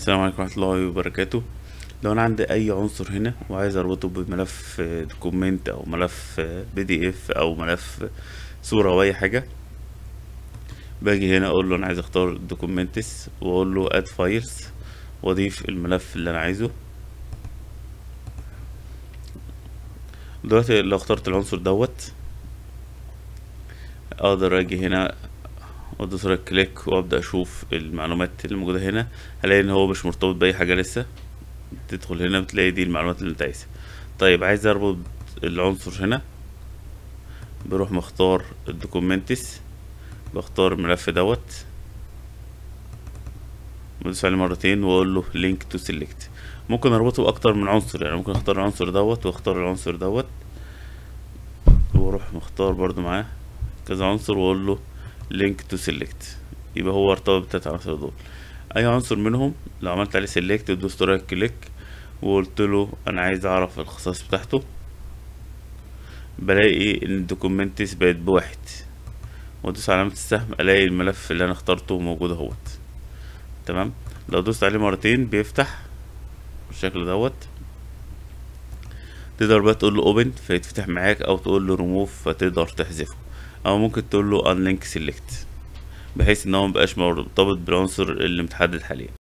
السلام عليكم ورحمة الله وبركاته لو انا عندي اي عنصر هنا وعايز اربطه بملف دوكومنت او ملف بي دي اف او ملف صورة او اي حاجة باجي هنا اقول له انا عايز اختار دوكومنتس واقول له اد فايلز واضيف الملف اللي انا عايزه دلوقتي لو اخترت العنصر دوت اقدر اجي هنا وادوس رايت كليك وابدا اشوف المعلومات اللي موجوده هنا هلاقي ان هو مش مرتبط باي حاجه لسه تدخل هنا بتلاقي دي المعلومات اللي انت عايزها طيب عايز اربط العنصر هنا بروح مختار الدوكومنتس بختار الملف دوت بدوس عليه مرتين واقول له لينك تو سيلكت ممكن اربطه باكتر من عنصر يعني ممكن اختار العنصر دوت واختار العنصر دوت واروح مختار برضو معاه كذا عنصر واقول له لينك تو سيلكت يبقى هو ارتبط بالتلات عناصر دول اي عنصر منهم لو عملت عليه سيلكت ودوست رايت كليك وقلت له انا عايز اعرف الخصائص بتاعته بلاقي ان الدوكومنتس بقت بواحد وادوس علامة السهم الاقي الملف اللي انا اخترته موجود اهوت تمام لو دوست عليه مرتين بيفتح بالشكل دوت تقدر بقى تقول له اوبن فيتفتح معاك او تقول له ريموف فتقدر تحذفه او ممكن تقول له unlink select بحيث ان هو مبقاش مرتبط بالعنصر اللي متحدد حاليا